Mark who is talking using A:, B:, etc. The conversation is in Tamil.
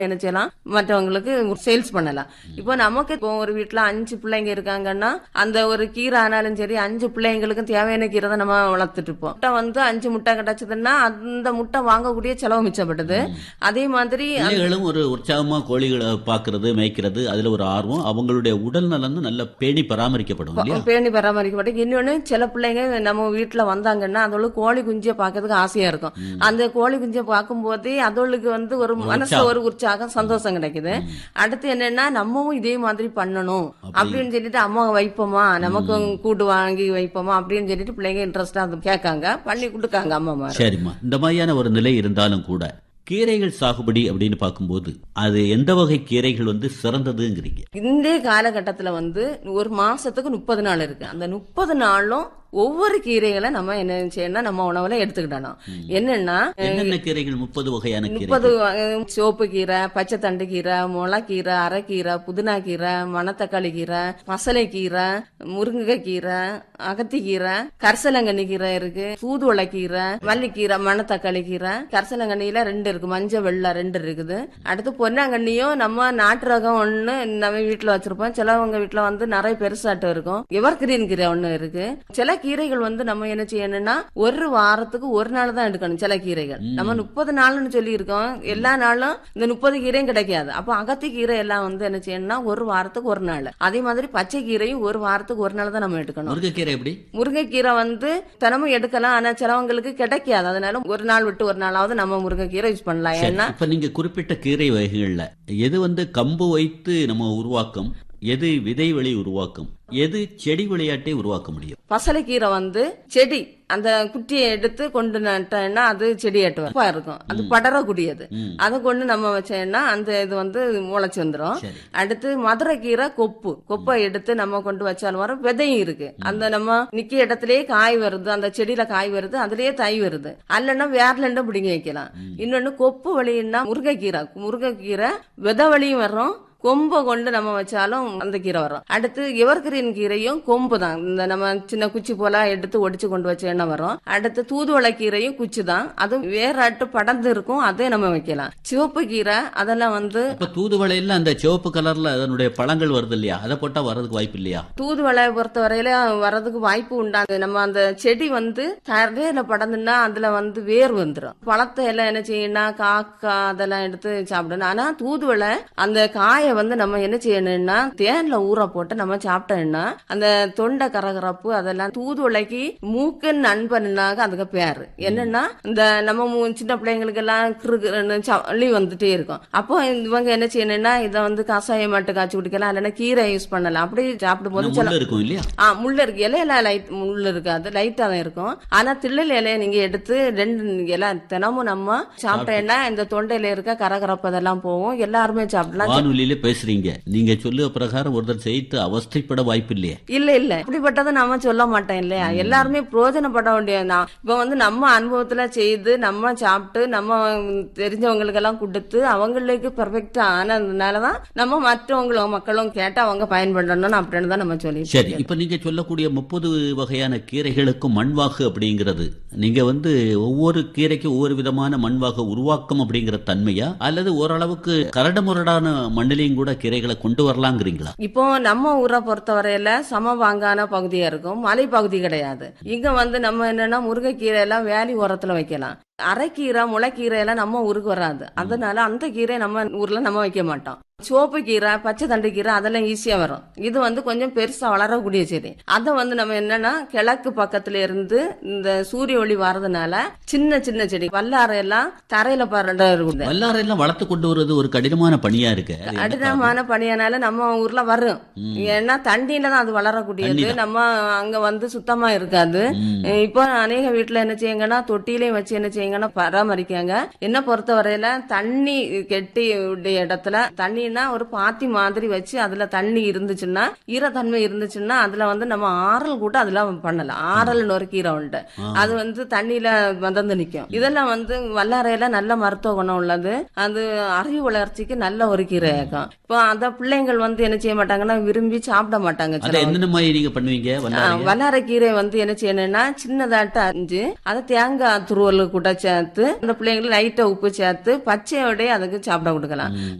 A: என்ன செய்யலாம் மற்றவங்களுக்கு சேல்ஸ் பண்ணலாம் இப்போ நமக்கு இப்போ ஒரு வீட்டுல அஞ்சு பிள்ளைங்க இருக்காங்கன்னா அந்த ஒரு கீரை ஆனாலும் சரி அஞ்சு பிள்ளைங்களுக்கும் தேவையான கீரை தான் நம்ம வளர்த்துட்டு இருப்போம் முட்டை வந்து அஞ்சு முட்டை கிடைச்சதுன்னா அந்த முட்டை வாங்கக்கூடிய செலவு மிச்சப்படுது அதே மாதிரி
B: பிள்ளைகளும் ஒரு உற்சாகமா கோழிகளை பாக்குறது மேய்க்கிறது அதுல ஒரு ஆர்வம் அவங்களுடைய உடல் நலன் நல்ல பேணி பராமரிக்கப்படும் இல்லையா
A: பேணி பராமரிக்கப்பட்டு இன்னொன்னு சில பிள்ளைங்க நம்ம வீட்டுல வந்தாங்கன்னா அதோட கோழி குஞ்சியை பார்க்கறதுக்கு ஆசையா இருக்கும் அந்த கோழி குஞ்சியை பார்க்கும் போதே அதோளுக்கு வந்து ஒரு மனசுல ஒரு உற்சாகம் சந்தோஷம் கிடைக்குது அடுத்து என்னன்னா நம்மவும் இதே மாதிரி பண்ணணும் அப்படின்னு சொல்லிட்டு அம்மா வைப்போமா நமக்கும் கூட்டு வாங்கி வைப்போமா அப்படின்னு சொல்லிட்டு பிள்ளைங்க இன்ட்ரெஸ்டா கேட்காங்க பண்ணி கொடுக்காங்க அம்மா
B: சரிம்மா இந்த மாதிரியான ஒரு நிலை இருந்தாலும் கூட கீரைகள் சாகுபடி அப்படின்னு பார்க்கும்போது அது எந்த வகை கீரைகள் வந்து சிறந்ததுங்கிறீங்க
A: இந்த காலகட்டத்துல வந்து ஒரு மாசத்துக்கு முப்பது நாள் இருக்கு அந்த முப்பது நாளும் ஒவ்வொரு கீரைகளை நம்ம என்ன செய்யணும் நம்ம உணவுல எடுத்துக்கிடணும் என்னன்னா
B: என்னென்ன கீரைகள் முப்பது வகையான கீரை
A: முப்பது வகை- சிவப்பு கீரை பச்சை தண்டு கீரை முளைக்கீரை அரைக்கீரை புதினா கீரை மணத்தக்காளி கீரை பசலை கீரை முருங்கை கீரை அகத்திக்கீரை கரிசலங்கண்ணி கீரை இருக்கு தூதுவளை கீரை மல்லிக்கீரை மணத்தக்காளி கீரை கரிசலங்கண்ணியில ரெண்டு இருக்கு மஞ்சள் வெள்ளை ரெண்டு இருக்குது அடுத்து பொன்னாங்கண்ணியும் நம்ம நாட்டு ரகம் ஒண்ணு நம்ம வீட்டுல வச்சிருப்போம் சிலவங்க வீட்டுல வந்து நிறைய பெருசாட்டம் இருக்கும் எவர் கிரீன் கீரை ஒண்ணு இருக்கு சில கீரைகள் வந்து நம்ம என்ன செய்யணும்னா ஒரு வாரத்துக்கு ஒரு நாள் தான் எடுக்கணும் சில கீரைகள் நம்ம முப்பது நாள்னு சொல்லி இருக்கோம் எல்லா நாளும் இந்த முப்பது கீரையும் கிடைக்காது அப்போ அகத்தி கீரை எல்லாம் வந்து என்ன செய்யணும்னா ஒரு வாரத்துக்கு ஒரு நாள் அதே மாதிரி பச்சை கீரையும் ஒரு வாரத்துக்கு ஒரு நாள் தான் நம்ம எடுக்கணும்
B: முருங்கைக்கீரை எப்படி
A: முருங்கைக்கீரை வந்து தினமும் எடுக்கலாம் ஆனா சிலவங்களுக்கு கிடைக்காது அதனால ஒரு நாள் விட்டு ஒரு நாளாவது நம்ம முருங்கைக்கீரை யூஸ் பண்ணலாம்
B: சரி,
A: ஏன்னா
B: இப்ப நீங்க குறிப்பிட்ட கீரை வகைகள்ல எது வந்து கம்பு வைத்து நம்ம உருவாக்கம் எது விதை வழி உருவாக்கம் எது செடி விளையாட்டை உருவாக்க முடியும்
A: பசலைக்கீரை வந்து செடி அந்த குட்டியை எடுத்து கொண்டு நட்டோம்னா அது செடியாட்டு வரும் இருக்கும் அது படரக்கூடியது
B: ம்.
A: அதை கொண்டு நம்ம வச்சோம்னா அந்த இது வந்து முளைச்சு வந்துரும்
B: சரி
A: அடுத்து மதுரைக்கீரை கொப்பு கொப்பை எடுத்து நம்ம கொண்டு வச்சாலும் வரும் விதையும் இருக்கு அந்த நம்ம நிக்க இடத்துலயே காய் வருது அந்த செடியில காய் வருது அதுலயே தை வருது அல்லன்னா வேர்லண்ட பிடிங்கி வைக்கலாம் இன்னொன்னு கொப்பு வழின்னா முருங்கைக்கீரை முருங்கைக்கீரை விதை வழியும் வரும் கொம்பை கொண்டு நம்ம வச்சாலும் அந்த கீரை வரும் அடுத்து எவர்கிரீன் கீரையும் கொம்பு தான் இந்த நம்ம சின்ன குச்சி போல எடுத்து ஒடிச்சு கொண்டு வச்ச எண்ணெய் வரும் அடுத்து தூதுவளை கீரையும் குச்சி தான் அதுவும் வேறாட்டு படர்ந்து இருக்கும் அதே நம்ம வைக்கலாம் சிவப்பு கீரை அதெல்லாம் வந்து
B: இப்ப தூதுவளையில அந்த சிவப்பு கலர்ல அதனுடைய பழங்கள் வருது இல்லையா அதை போட்டா வர்றதுக்கு வாய்ப்பு இல்லையா
A: தூதுவளை பொறுத்த வரையில வர்றதுக்கு வாய்ப்பு உண்டாது நம்ம அந்த செடி வந்து தரையில படந்துன்னா அதுல வந்து வேர் வந்துடும் பழத்தை எல்லாம் என்ன செய்யணும்னா காக்கா அதெல்லாம் எடுத்து சாப்பிடணும் ஆனா தூதுவளை அந்த காயை வந்து நம்ம என்ன செய்யணும்னா தேன்ல ஊற போட்டு நம்ம சாப்பிட்டோம்னா அந்த தொண்டை கரகரப்பு அதெல்லாம் தூதுவளைக்கு மூக்கு நண்பன்னாக அதுக்கு பேரு என்னன்னா இந்த நம்ம மூ- சின்ன பிள்ளைங்களுக்கு எல்லாம் கிறுகிறுன்னு சளி வந்துட்டே இருக்கும் அப்போ இவங்க என்ன செய்யணும்னா இதை வந்து கசாயம் மட்டும் காய்ச்சி குடிக்கலாம் இல்லைன்னா கீரை யூஸ் பண்ணலாம் அப்படி சாப்பிடும் போது சில
B: முள்ள இருக்கும் இல்லையா
A: ஆ முள்ள இருக்கு இலையில லைட் முள் இருக்காது லைட்டா தான் இருக்கும் ஆனா திள்ளல் இலைய நீங்க எடுத்து ரெண்டு இலை தினமும் நம்ம சாப்பிட்டேன்னா இந்த தொண்டையில இருக்க கரகரப்பு அதெல்லாம் போகும் எல்லாருமே சாப்பிடலாம்
B: வானொலியில பேசுறீங்க நீங்க சொல்லுவ பிரகாரம் ஒருத்தர் செய்து அவஸ்தைப்பட வாய்ப்பு இல்லையே
A: இல்ல இல்ல இப்படிப்பட்டதை நம்ம சொல்ல மாட்டோம் இல்லையா எல்லாருமே பிரயோஜனப்பட வேண்டியதுதான் இப்ப வந்து நம்ம அனுபவத்துல செய்து நம்ம சாப்பிட்டு நம்ம தெரிஞ்சவங்களுக்கு எல்லாம் கொடுத்து அவங்களுக்கு பெர்ஃபெக்டா ஆனதுனாலதான் நம்ம மற்றவங்களும் மக்களும் கேட்டு அவங்க பயன்படணும் அப்படின்னு தான் நம்ம சொல்லி
B: சரி இப்ப நீங்க சொல்லக்கூடிய முப்பது வகையான கீரைகளுக்கும் மண்வாகு அப்படிங்கிறது நீங்க வந்து ஒவ்வொரு கீரைக்கும் ஒவ்வொரு விதமான மண்வாகு உருவாக்கம் அப்படிங்கிற தன்மையா அல்லது ஓரளவுக்கு கரடுமுரடான மண்ணிலையும் கூட கீரைகளை கொண்டு வரலாங்கிறீங்களா
A: இப்போ நம்ம ஊரை பொறுத்தவரையில சமபாங்கான பகுதியா இருக்கும் மலை பகுதி கிடையாது இங்க வந்து நம்ம என்னன்னா முருங்கைக்கீரை எல்லாம் வேலி ஓரத்துல வைக்கலாம் அரைக்கீரை முளைக்கீரை எல்லாம் நம்ம ஊருக்கு வராது அதனால அந்த கீரை நம்ம ஊர்ல நம்ம வைக்க மாட்டோம் சிவப்பு கீரை பச்சை தண்டு கீரை அதெல்லாம் ஈஸியா வரும் இது வந்து கொஞ்சம் பெருசா வளரக்கூடிய செடி அதை வந்து நம்ம என்னன்னா கிழக்கு பக்கத்துல இருந்து இந்த சூரிய ஒளி வர்றதுனால சின்ன சின்ன செடி வல்லாரை எல்லாம் தரையில பரண்ட இருக்குது
B: வல்லாரெல்லாம் வளர்த்து கொண்டு வருவது ஒரு கடினமான பணியா இருக்கு அது என்ன காரணம்?
A: கடினமான பணியானால நம்ம ஊர்ல வரும் ஏன்னா தண்டியில தான் அது வளரக்கூடியது நம்ம அங்க வந்து சுத்தமா இருக்காது
B: ம்.
A: இப்போ அநேக வீட்டுல என்ன செய்யுங்கன்னா தொட்டிலையும் வச்சு என்ன செய்யுங்கன்னா பராமரிக்காங்க என்ன பொறுத்த வரையில தண்ணி கெட்டி உடைய இடத்துல தண்ணினா ஒரு பாத்தி மாதிரி வச்சு அதுல தண்ணி இருந்துச்சுன்னா ஈரத்தன்மை இருந்துச்சுன்னா அதுல வந்து நம்ம ஆறல் கூட அதுல பண்ணலாம் ஆறல்னு ஒரு கீரை உண்டு அது வந்து தண்ணியில வதந்து நிக்கும் இதெல்லாம் வந்து வல்லாரையில நல்ல மருத்துவ குணம் உள்ளது அது அறிவு வளர்ச்சிக்கு நல்ல ஒரு கீரை இயக்கம் இப்போ அத பிள்ளைங்கள் வந்து என்ன செய்ய மாட்டாங்கன்னா விரும்பி சாப்பிட மாட்டாங்க
B: அதை
A: சிலவங்க.
B: என்னென்ன மாதிரி நீங்க பண்ணுவீங்க வல்லாரை
A: வல்லாரை கீரை வந்து என்ன செய்யணும்னா சின்னதாட்ட அரிஞ்சு அதை தேங்காய் துருவல் கூட சேர்த்து அந்த பிள்ளைங்களுக்கு லைட்டா உப்பு சேர்த்து பச்சையோடய அதுக்கு சாப்பிட கொடுக்கலாம்